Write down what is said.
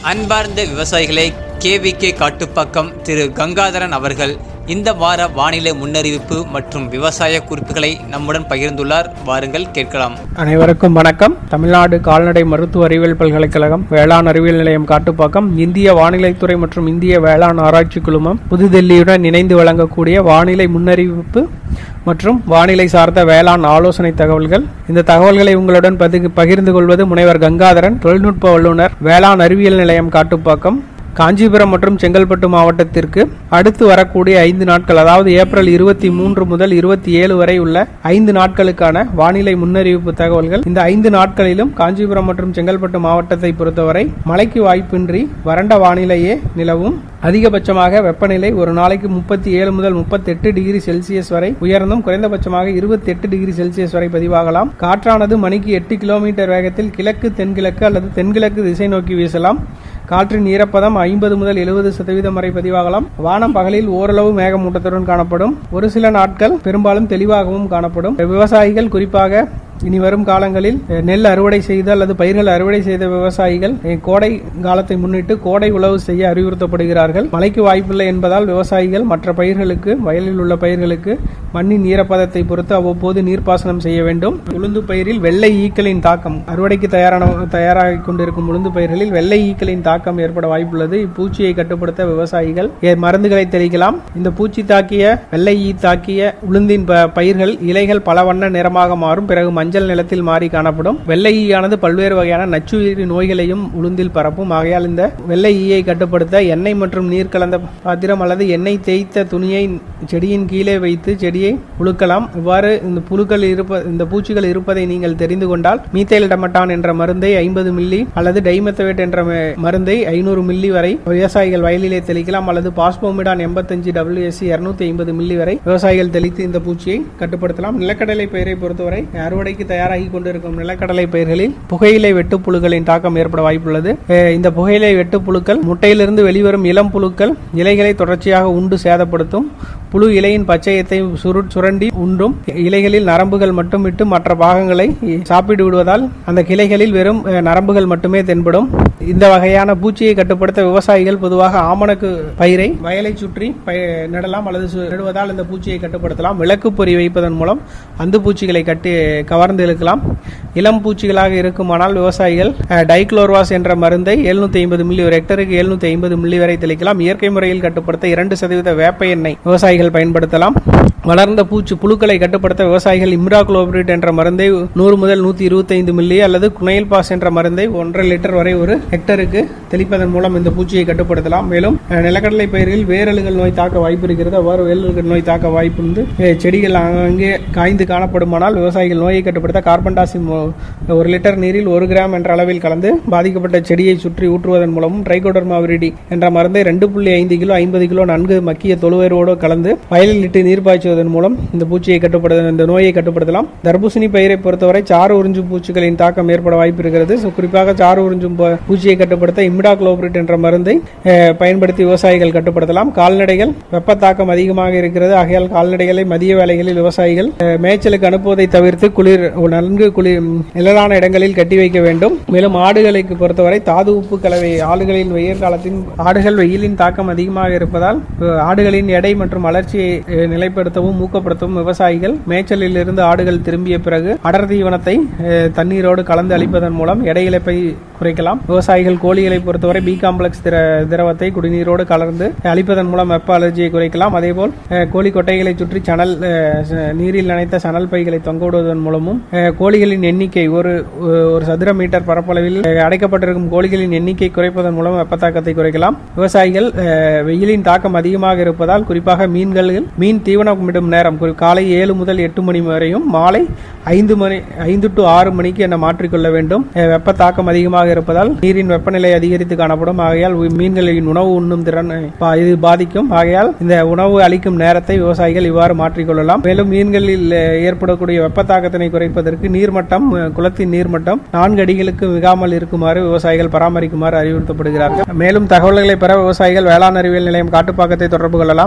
அன்பார்ந்த விவசாயிகளே கேவிகே காட்டுப்பாக்கம் திரு கங்காதரன் அவர்கள் இந்த வார வானிலை முன்னறிவிப்பு மற்றும் விவசாய குறிப்புகளை நம்முடன் பகிர்ந்துள்ளார் வாருங்கள் கேட்கலாம் அனைவருக்கும் வணக்கம் தமிழ்நாடு கால்நடை மருத்துவ அறிவியல் பல்கலைக்கழகம் வேளாண் அறிவியல் நிலையம் காட்டுப்பாக்கம் இந்திய வானிலைத்துறை மற்றும் இந்திய வேளாண் ஆராய்ச்சி குழுமம் புதுதில்லியுடன் இணைந்து வழங்கக்கூடிய வானிலை முன்னறிவிப்பு மற்றும் வானிலை சார்ந்த வேளாண் ஆலோசனை தகவல்கள் இந்த தகவல்களை உங்களுடன் பதி- பகிர்ந்து கொள்வது முனைவர் கங்காதரன் தொழில்நுட்ப வல்லுநர் வேளாண் அறிவியல் நிலையம் காட்டுப்பாக்கம் காஞ்சிபுரம் மற்றும் செங்கல்பட்டு மாவட்டத்திற்கு அடுத்து வரக்கூடிய ஐந்து நாட்கள் அதாவது ஏப்ரல் இருபத்தி மூன்று முதல் இருபத்தி ஏழு வரை உள்ள ஐந்து நாட்களுக்கான வானிலை முன்னறிவிப்பு தகவல்கள் இந்த ஐந்து நாட்களிலும் காஞ்சிபுரம் மற்றும் செங்கல்பட்டு மாவட்டத்தை பொறுத்தவரை மழைக்கு வாய்ப்பின்றி வறண்ட வானிலையே நிலவும் அதிகபட்சமாக வெப்பநிலை ஒரு நாளைக்கு முப்பத்தி ஏழு முதல் முப்பத்தெட்டு டிகிரி செல்சியஸ் வரை உயர்ந்தும் குறைந்தபட்சமாக இருபத்தி எட்டு டிகிரி செல்சியஸ் வரை பதிவாகலாம் காற்றானது மணிக்கு எட்டு கிலோமீட்டர் வேகத்தில் கிழக்கு தென்கிழக்கு அல்லது தென்கிழக்கு திசை நோக்கி வீசலாம் காற்றின் ஈரப்பதம் ஐம்பது முதல் எழுபது சதவீதம் வரை பதிவாகலாம் வானம் பகலில் ஓரளவு மேகமூட்டத்துடன் காணப்படும் ஒரு சில நாட்கள் பெரும்பாலும் தெளிவாகவும் காணப்படும் விவசாயிகள் குறிப்பாக இனி வரும் காலங்களில் அஹ், நெல் அறுவடை செய்த அல்லது பயிர்கள் அறுவடை செய்த விவசாயிகள் அஹ், கோடை காலத்தை முன்னிட்டு கோடை உழவு செய்ய அறிவுறுத்தப்படுகிறார்கள் மழைக்கு வாய்ப்பில்லை என்பதால் விவசாயிகள் மற்ற பயிர்களுக்கு வயலில் உள்ள பயிர்களுக்கு மண்ணின் ஈரப்பதத்தை பொறுத்து அவ்வப்போது நீர்ப்பாசனம் செய்ய வேண்டும் உளுந்து பயிரில் வெள்ளை ஈக்களின் தாக்கம் அறுவடைக்கு தயாரான தயாராகி கொண்டிருக்கும் உளுந்து பயிர்களில் வெள்ளை ஈக்களின் தாக்கம் ஏற்பட வாய்ப்புள்ளது இப்பூச்சியை கட்டுப்படுத்த விவசாயிகள் எ- மருந்துகளை தெளிக்கலாம் இந்த பூச்சி தாக்கிய வெள்ளை ஈ தாக்கிய உளுந்தின் ப- பயிர்கள் இலைகள் பல வண்ண நிறமாக மாறும் பிறகு மஞ்சள் நிலத்தில் மாறி காணப்படும் வெள்ளை ஈயானது பல்வேறு வகையான நச்சுயிரி நோய்களையும் உளுந்தில் பரப்பும் ஆகையால் இந்த வெள்ளை ஈயை கட்டுப்படுத்த எண்ணெய் மற்றும் நீர் கலந்த பாத்திரம் அல்லது எண்ணெய் தேய்த்த துணியை செடியின் கீழே வைத்து செடியை உழுக்கலாம் இவ்வாறு இந்த புழுக்கள் இருப்ப இந்த பூச்சிகள் இருப்பதை நீங்கள் தெரிந்து கொண்டால் மீத்தேல் டமட்டான் என்ற மருந்தை ஐம்பது மில்லி அல்லது டைமெத்தவேட் என்ற ம- மருந்தை ஐநூறு மில்லி வரை விவசாயிகள் வயலிலே தெளிக்கலாம் அல்லது பாஸ்போமிடான் எண்பத்தஞ்சு டபிள்யூஎஸ்சி இருநூத்தி ஐம்பது மில்லி வரை விவசாயிகள் தெளித்து இந்த பூச்சியை கட்டுப்படுத்தலாம் நிலக்கடலை பயிரை பொறுத்தவரை அறுவடைக்கு தயாராகி கொண்டிருக்கும் நிலக்கடலை பயிர்களில் புகையிலை வெட்டுப்புழுக்களின் தாக்கம் ஏற்பட வாய்ப்புள்ளது அஹ் இந்த புகையிலை வெட்டுப்புழுக்கள் முட்டையிலிருந்து வெளிவரும் இளம் புழுக்கள் இலைகளை தொடர்ச்சியாக உண்டு சேதப்படுத்தும் புழு இலையின் பச்சையத்தை சுரு சுரண்டி உண்டும் இலைகளில் நரம்புகள் மட்டும் விட்டு மற்ற பாகங்களை சாப்பிட்டு விடுவதால் அந்த கிளைகளில் வெறும் அஹ், நரம்புகள் மட்டுமே தென்படும் இந்த வகையான பூச்சியை கட்டுப்படுத்த விவசாயிகள் பொதுவாக ஆமணக்கு பயிரை வயலை சுற்றி பய- நடலாம் அல்லது சு- நடுவதால் இந்த பூச்சியை கட்டுப்படுத்தலாம் விளக்கு பொறி வைப்பதன் மூலம் அந்த பூச்சிகளை கட்டி கவர்ந்து இழுக்கலாம் இளம் பூச்சிகளாக இருக்குமானால் விவசாயிகள் அஹ், டைக்ளோர்வாஸ் என்ற மருந்தை 750 ஐம்பது மில்லி ஒரு ஹெக்டருக்கு 750 ஐம்பது மில்லி வரை தெளிக்கலாம் இயற்கை முறையில் கட்டுப்படுத்த இரண்டு சதவீத வேப்ப எண்ணெய் விவசாயிகள் பயன்படுத்தலாம் வளர்ந்த பூச்சி புழுக்களை கட்டுப்படுத்த விவசாயிகள் இம்ராக்ளோபிரிட் என்ற மருந்தை நூறு முதல் நூத்தி இருபத்தைந்து மில்லி அல்லது குனைல் பாஸ் என்ற மருந்தை ஒன்றரை லிட்டர் வரை ஒரு ஹெக்டருக்கு தெளிப்பதன் மூலம் இந்த பூச்சியை கட்டுப்படுத்தலாம் மேலும் அஹ், நிலக்கடலை பயிரில் வேரலுகள் நோய் தாக்க வாய்ப்பு இருக்கிறது அவ்வாறு வேரலுகள் நோய் தாக்க வாய்ப்பு இருந்து அஹ், செடிகள் அங்கே காய்ந்து காணப்படுமானால் விவசாயிகள் நோயை கட்டுப்படுத்த கார்பன் டாசிம் ஒரு லிட்டர் நீரில் ஒரு கிராம் என்ற அளவில் கலந்து பாதிக்கப்பட்ட செடியை சுற்றி ஊற்றுவதன் மூலமும் ட்ரைகோடர்மா விரிடி என்ற மருந்தை ரெண்டு புள்ளி ஐந்து கிலோ ஐம்பது கிலோ நன்கு மக்கிய தொழுவேரோடு கலந்து வயலில் இட்டு நீர் பாய்ச்சுவதன் மூலம் இந்த பூச்சியை கட்டுப்படுத்த இந்த நோயை கட்டுப்படுத்தலாம் தர்பூசணி பயிரை பொறுத்தவரை சாறு உறிஞ்சும் பூச்சிகளின் தாக்கம் ஏற்பட வாய்ப்பு இருக்கிறது So, குறிப்பாக சாறு உறிஞ்சும் ப- பூச்சியை கட்டுப்படுத்த இமிடா என்ற மருந்தை அஹ், பயன்படுத்தி விவசாயிகள் கட்டுப்படுத்தலாம் கால்நடைகள் வெப்ப தாக்கம் அதிகமாக இருக்கிறது ஆகையால் கால்நடைகளை மதிய வேளைகளில் விவசாயிகள் அஹ், மேய்ச்சலுக்கு அனுப்புவதை தவிர்த்து குளிர் நன்கு குளிர் நிழலான இடங்களில் கட்டி வைக்க வேண்டும் மேலும் ஆடுகளுக்கு பொறுத்தவரை தாது உப்பு கலவை ஆடுகளின் வெயில் காலத்தின் ஆடுகள் வெயிலின் தாக்கம் அதிகமாக இருப்பதால் அஹ், ஆடுகளின் எடை மற்றும் வளர்ச்சியை அஹ், நிலைப்படுத்தவும் ஊக்கப்படுத்தவும் விவசாயிகள் மேய்ச்சலில் இருந்து ஆடுகள் திரும்பிய பிறகு அடர் தீவனத்தை அஹ், தண்ணீரோடு கலந்து அளிப்பதன் மூலம் எடை இழப்பை குறைக்கலாம் விவசாயிகள் கோழிகளை பொறுத்தவரை பி காம்ப்ளெக்ஸ் திர திரவத்தை குடிநீரோடு கலந்து அளிப்பதன் மூலம் வெப்ப அலர்ஜியை குறைக்கலாம் அதேபோல் அஹ், கோழி கொட்டைகளை சுற்றி சணல் அஹ், ச- நீரில் நனைத்த சணல் பைகளை தொங்க விடுவதன் மூலமும் அஹ், கோழிகளின் எண்ணிக்கை ஒரு ஒரு சதுர மீட்டர் பரப்பளவில் அஹ், அடைக்கப்பட்டிருக்கும் கோழிகளின் எண்ணிக்கை குறைப்பதன் மூலம் வெப்பத்தாக்கத்தை குறைக்கலாம் விவசாயிகள் அஹ், வெயிலின் தாக்கம் அதிகமாக இருப்பதால் குறிப்பாக மீன்கள் மீன் தீவனமிடும் நேரம் குறி- காலை ஏழு முதல் எட்டு மணி வரையும் மாலை ஐந்து மணி ஐந்து டு ஆறு மணிக்கு என மாற்றிக்கொள்ள வேண்டும் அஹ், வெப்ப தாக்கம் அதிகமாக இருப்பதால் நீரின் வெப்பநிலை அதிகரித்து காணப்படும் ஆகையால் உ- மீன்களின் உணவு உண்ணும் திறன் பா- இது பாதிக்கும் ஆகையால் இந்த உணவு அளிக்கும் நேரத்தை விவசாயிகள் இவ்வாறு மாற்றிக்கொள்ளலாம் மேலும் மீன்களில் அஹ், ஏற்படக்கூடிய வெப்ப தாக்கத்தினை குறைப்பதற்கு நீர்மட்டம் அஹ், குளத்தின் நீர்மட்டம் நான்கு அடிகளுக்கு மிகாமல் இருக்குமாறு விவசாயிகள் பராமரிக்குமாறு அறிவுறுத்தப்படுகிறார்கள் மேலும் தகவல்களை பெற விவசாயிகள் வேளாண் அறிவியல் நிலையம் காட்டுப்பாக்கத்தை தொடர்பு கொள்ளலாம்